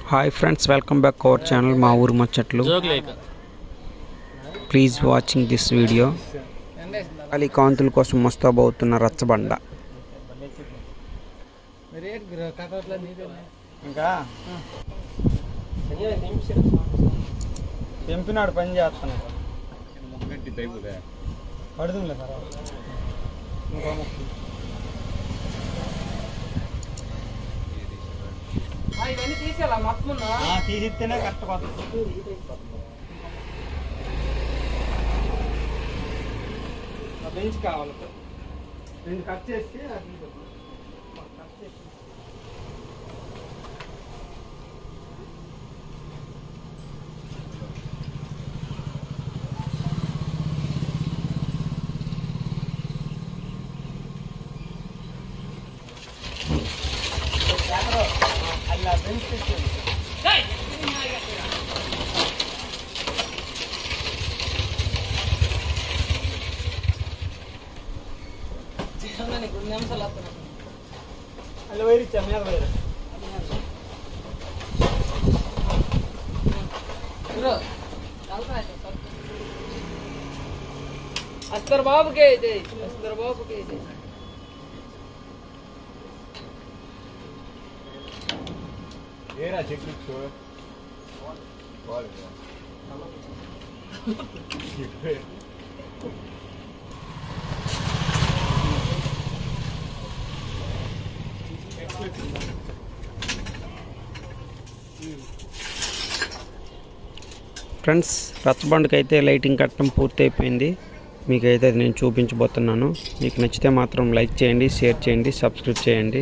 Hi friends welcome back our channel మా ఊరు ముచ్చట్లు జోకులేక ప్లీజ్ వాచింగ్ దిస్ వీడియో ఖాళీ కాంతుల కోసం ముస్తాబవుతున్న రచ్చబండ ఇంకా తెంపినాడు పని చేస్తున్నాడు పడుతుందిలే సార్ ఇంకో ముక్కు. ఆ, తీసిస్తేనే కరెక్ట్ కొత్త బెంచ్ కావాలి రెండు కట్ చేసి అది కట్ చేసి అలా బెంచ్ తెచ్చేది అలా వైర్ ఇచ్చా మీద వైర్ అస్తర్ బాబుకే ఇది అస్తర్ బాబుకే ఇది ఏరా చెట్లు ఫ్రెండ్స్ రచ్చబండకి అయితే లైటింగ్ కట్టడం పూర్తయిపోయింది మీకైతే అది నేను చూపించబోతున్నాను మీకు నచ్చితే మాత్రం లైక్ చేయండి షేర్ చేయండి సబ్స్క్రైబ్ చేయండి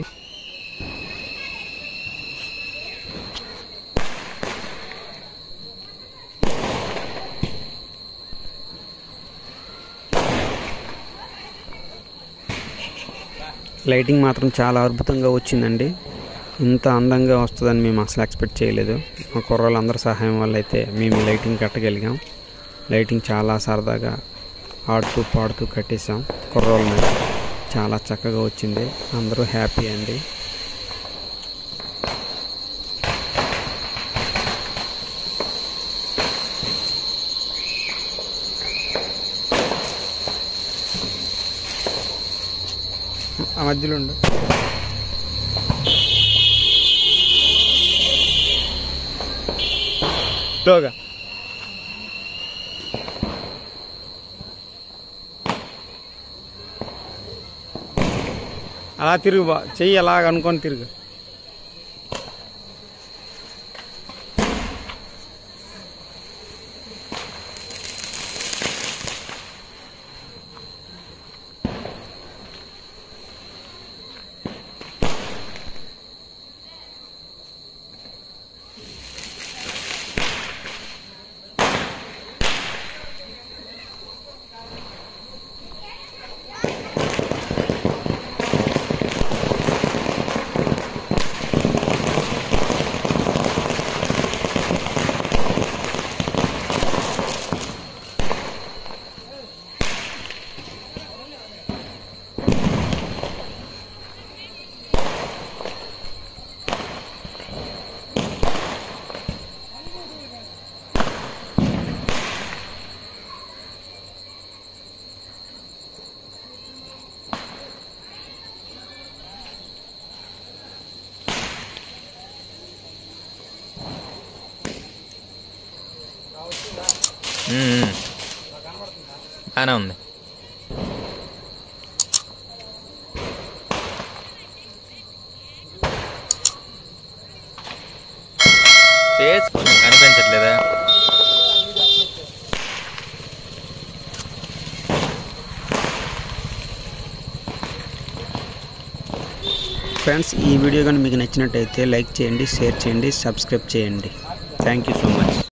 లైటింగ్ మాత్రం చాలా అద్భుతంగా వచ్చిందండి ఇంత అందంగా వస్తుందని మేము అసలు ఎక్స్పెక్ట్ చేయలేదు మా కుర్రోళ్ళందరి సహాయం వల్ల అయితే మేము ఈ లైటింగ్ కట్టగలిగాం లైటింగ్ చాలా సరదాగా ఆడుతూ పాడుతూ కట్టేసాం కుర్రోళ్ళ మీద చాలా చక్కగా వచ్చింది అందరూ హ్యాపీ అండి ఆ మధ్యలో ఉండు స్లోగా అలా తిరుగు బా చెయ్యి అలాగ అనుకొని తిరుగు బాగానే ఉంది ఫేస్ కొంచెం కనిపించట్లేదా ఫ్రెండ్స్ ఈ వీడియో కానీ మీకు నచ్చినట్టయితే లైక్ చేయండి షేర్ చేయండి సబ్స్క్రైబ్ చేయండి థ్యాంక్ యూ సో మచ్